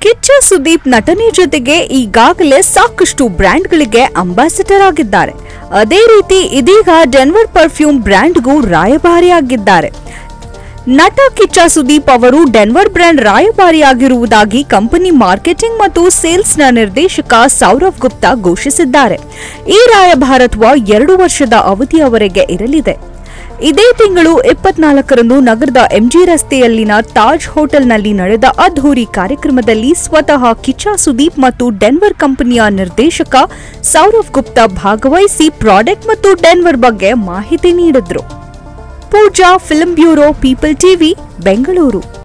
ಕಿಚ್ಚ ಸುದೀಪ್ ನಟನೆ ಜೊತೆಗೆ ಈಗಾಗಲೇ ಸಾಕಷ್ಟು ಬ್ರ್ಯಾಂಡ್ಗಳಿಗೆ ಅಂಬಾಸಿಡರ್ ಆಗಿದ್ದಾರೆ ಅದೇ ರೀತಿ ಇದೀಗ ಡೆನ್ವರ್ ಪರ್ಫ್ಯೂಮ್ ಬ್ರ್ಯಾಂಡ್ಗೂ ರಾಯಭಾರಿಯಾಗಿದ್ದಾರೆ ನಟ ಕಿಚ್ಚ ಸುದೀಪ್ ಅವರು ಡೆನ್ವರ್ ಬ್ರ್ಯಾಂಡ್ ರಾಯಭಾರಿಯಾಗಿರುವುದಾಗಿ ಕಂಪನಿ ಮಾರ್ಕೆಟಿಂಗ್ ಮತ್ತು ಸೇಲ್ಸ್ನ ನಿರ್ದೇಶಕ ಸೌರವ್ ಗುಪ್ತಾ ಘೋಷಿಸಿದ್ದಾರೆ ಈ ರಾಯಭಾರತ್ವ ಎರಡು ವರ್ಷದ ಅವಧಿಯವರೆಗೆ ಇರಲಿದೆ ಇದೇ ತಿಂಗಳು ಇಪ್ಪತ್ನಾಲ್ಕರಂದು ನಗರದ ಎಂಜಿ ರಸ್ತೆಯಲ್ಲಿನ ತಾಜ್ ಹೋಟೆಲ್ನಲ್ಲಿ ನಡೆದ ಅದ್ಧೂರಿ ಕಾರ್ಯಕ್ರಮದಲ್ಲಿ ಸ್ವತಃ ಕಿಚ್ಚ ಸುದೀಪ್ ಮತ್ತು ಡೆನ್ವರ್ ಕಂಪನಿಯ ನಿರ್ದೇಶಕ ಸೌರವ್ ಗುಪ್ತಾ ಭಾಗವಹಿಸಿ ಪ್ರಾಡಕ್ಟ್ ಮತ್ತು ಡೆನ್ವರ್ ಬಗ್ಗೆ ಮಾಹಿತಿ ನೀಡಿದ್ರು Pooja film bureau People TV Bengaluru